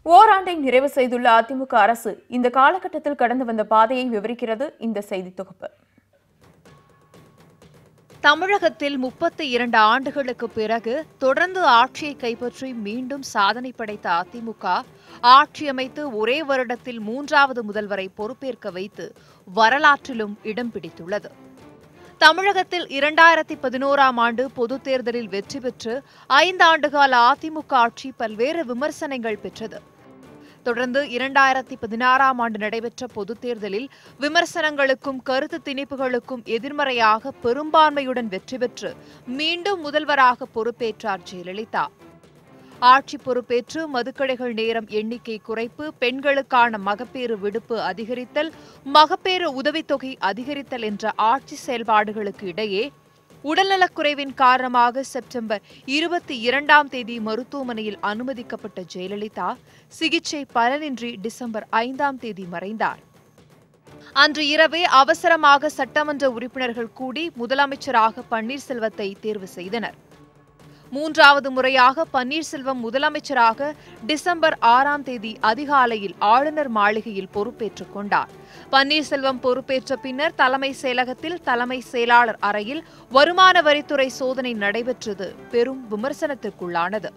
ஓராண்டை நிறைவு செய்துள்ள அதிமுக அரசு இந்த காலகட்டத்தில் கடந்து வந்த பாதையை விவரிக்கிறது இந்த செய்தி தொகுப்பு தமிழகத்தில் முப்பத்தி இரண்டு ஆண்டுகளுக்கு பிறகு தொடர்ந்து ஆட்சியை கைப்பற்றி மீண்டும் சாதனை படைத்த அதிமுக ஆட்சி அமைத்து ஒரே வருடத்தில் மூன்றாவது முதல்வரை பொறுப்பேற்க வைத்து வரலாற்றிலும் இடம் பிடித்துள்ளது தமிழகத்தில் இரண்டாயிரத்தி பதினோராம் ஆண்டு பொதுத் தேர்தலில் வெற்றி பெற்று ஐந்து ஆண்டுகால அதிமுக ஆட்சி பல்வேறு விமர்சனங்கள் பெற்றது தொடர்ந்து இரண்டாயிரத்தி பதினாறாம் ஆண்டு நடைபெற்ற பொதுத் தேர்தலில் விமர்சனங்களுக்கும் கருத்து திணிப்புகளுக்கும் எதிர்மறையாக பெரும்பான்மையுடன் வெற்றி பெற்று மீண்டும் முதல்வராக பொறுப்பேற்றார் ஜெயலலிதா ஆட்சி பொறுப்பேற்று மதுக்கடைகள் நேரம் எண்ணிக்கை குறைப்பு பெண்களுக்கான மகப்பேறு விடுப்பு அதிகரித்தல் மகப்பேறு உதவித்தொகை அதிகரித்தல் என்ற ஆட்சி செயல்பாடுகளுக்கு இடையே உடல்நலக்குறைவின் காரணமாக செப்டம்பர் இருபத்தி இரண்டாம் தேதி மருத்துவமனையில் அனுமதிக்கப்பட்ட ஜெயலலிதா சிகிச்சை பலனின்றி டிசம்பர் ஐந்தாம் தேதி மறைந்தார் அன்று இரவே அவசரமாக சட்டமன்ற உறுப்பினர்கள் கூடி முதலமைச்சராக பன்னீர்செல்வத்தை தேர்வு செய்தனர் மூன்றாவது முறையாக பன்னீர்செல்வம் முதலமைச்சராக டிசம்பர் ஆறாம் தேதி அதிகாலையில் ஆளுநர் மாளிகையில் பொறுப்பேற்றுக் கொண்டார் பன்னீர்செல்வம் பொறுப்பேற்ற பின்னர் தலைமை செயலகத்தில் தலைமை செயலாளர் அறையில் வருமான வரித்துறை சோதனை நடைபெற்றது பெரும் விமர்சனத்திற்குள்ளானது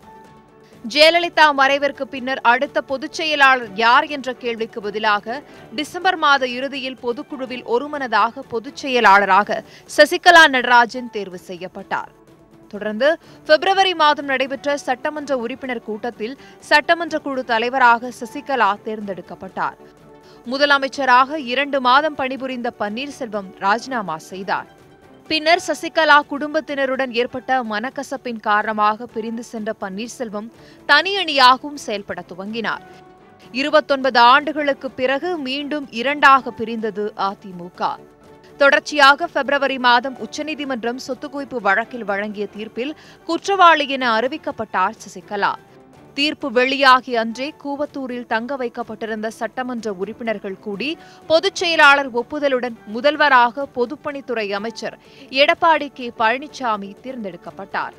ஜெயலலிதா மறைவிற்கு பின்னர் அடுத்த பொதுச் செயலாளர் யார் என்ற கேள்விக்கு பதிலாக டிசம்பர் மாத இறுதியில் பொதுக்குழுவில் ஒருமனதாக பொதுச் செயலாளராக சசிகலா நடராஜன் தேர்வு செய்யப்பட்டார் தொடர்ந்து பிப்ரவரி மாதம் நடைபெற்ற சட்டமன்ற உறுப்பினர் கூட்டத்தில் சட்டமன்ற குழு தலைவராக சசிகலா தேர்ந்தெடுக்கப்பட்டார் முதலமைச்சராக இரண்டு மாதம் பணிபுரிந்த பன்னீர்செல்வம் ராஜினாமா செய்தார் பின்னர் சசிகலா குடும்பத்தினருடன் ஏற்பட்ட மனக்கசப்பின் காரணமாக பிரிந்து சென்ற பன்னீர்செல்வம் தனியணியாகவும் செயல்பட துவங்கினார் இருபத்தொன்பது ஆண்டுகளுக்கு பிறகு மீண்டும் இரண்டாக பிரிந்தது அதிமுக தொடர்ச்சியாக பிப்ரவரி மாதம் உச்சநீதிமன்றம் சொத்து குவிப்பு வழக்கில் வழங்கிய தீர்ப்பில் குற்றவாளி என அறிவிக்கப்பட்டார் சசிகலா தீர்ப்பு வெளியாகிய அன்றே கூவத்தூரில் தங்க வைக்கப்பட்டிருந்த சட்டமன்ற உறுப்பினர்கள் கூடி பொதுச் செயலாளர் ஒப்புதலுடன் முதல்வராக பொதுப்பணித்துறை அமைச்சர் எடப்பாடி கே பழனிசாமி தேர்ந்தெடுக்கப்பட்டார்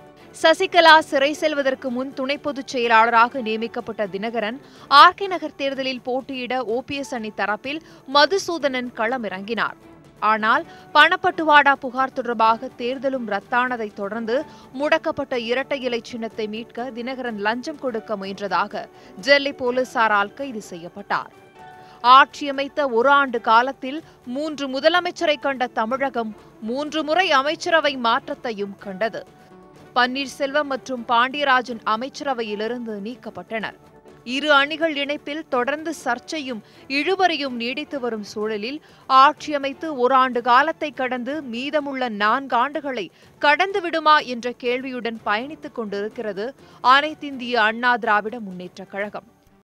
சசிகலா சிறை செல்வதற்கு முன் துணை பொதுச் செயலாளராக நியமிக்கப்பட்ட தினகரன் ஆர்கே நகர் தேர்தலில் போட்டியிட ஓபிஎஸ் அணி தரப்பில் மதுசூதனன் களமிறங்கினார் ஆனால் பணப்பட்டுவாடா புகார் தொடர்பாக தேர்தலும் ரத்தானதைத் தொடர்ந்து முடக்கப்பட்ட இரட்டை இலை சின்னத்தை மீட்க தினகரன் லஞ்சம் கொடுக்க முயன்றதாக டெல்லி போலீசாரால் கைது செய்யப்பட்டார் ஆட்சியமைத்த ஒரு ஆண்டு காலத்தில் மூன்று முதலமைச்சரை கண்ட தமிழகம் மூன்று முறை அமைச்சரவை மாற்றத்தையும் கண்டது பன்னீர்செல்வம் மற்றும் பாண்டியராஜன் அமைச்சரவையிலிருந்து நீக்கப்பட்டனர் இரு அணிகள் இணைப்பில் தொடர்ந்து சர்ச்சையும் இழுபறியும் நீடித்து வரும் சூழலில் ஆட்சியமைத்து ஓராண்டு காலத்தை கடந்து மீதமுள்ள நான்காண்டுகளை கடந்து விடுமா என்ற கேள்வியுடன் பயணித்துக் கொண்டிருக்கிறது அனைத்திந்திய அண்ணா திராவிட முன்னேற்றக் கழகம்